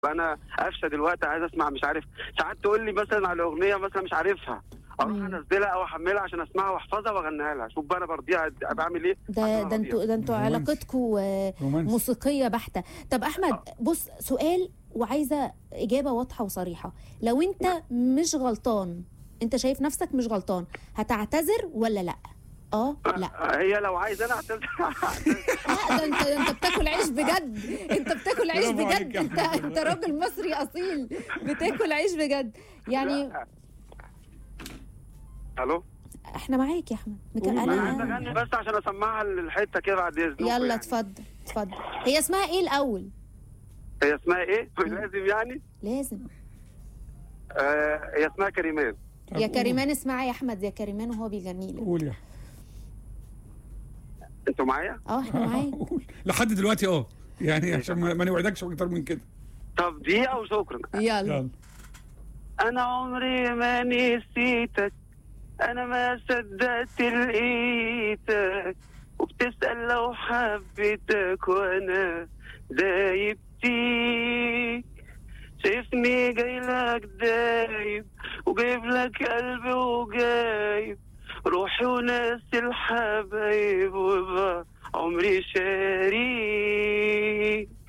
انا قفشه دلوقتي عايز اسمع مش عارف ساعات تقول لي مثلا على اغنيه مثلا مش عارفها اروح مم. انزلها او احملها عشان اسمعها واحفظها واغنيها لها شوف بقى انا برضيها قد- بعمل ايه ده عشان ده انتوا ده انتوا رومانسي. علاقتكم آه، رومانسي موسيقيه بحته طب احمد آه. بص سؤال وعايزه اجابه واضحه وصريحه لو انت مش غلطان انت شايف نفسك مش غلطان هتعتذر ولا لا اه لا هي لو عايز انا اعتذر لا ده انت ده انت بتاكل عيش بجد انت بتاكل عيش برافو عليك بجد يا انت أحمد. انت راجل مصري اصيل بتاكل عيش بجد يعني الو احنا معاك يا احمد نك- قول انا عايز انا اغني بس عشان اسمعها الحته كده بعد اذنكم يلا يعني. اتفضل اتفضل هي اسمها ايه الاول هي اسمها ايه؟ لازم يعني لازم آه هي اسمها كريمان طب يا قول. كريمان اسمعي يا احمد يا كريمان وهو بيغني لك قول يا انتوا معايا؟ اه احنا معاك قول لحد دلوقتي اه يعني عشان ما ما نوعدكش اكتر من كده طب دقيقه وشكرا يلا يلا انا عمري ما نسيتك انا ما صدقت لقيتك وبتسأل لو حبيتك وانا دايب فيك شايفني جاي لك دايب وجايب لك قلبي وجايب روحي وناسي الحبايب وبقى عمري شريك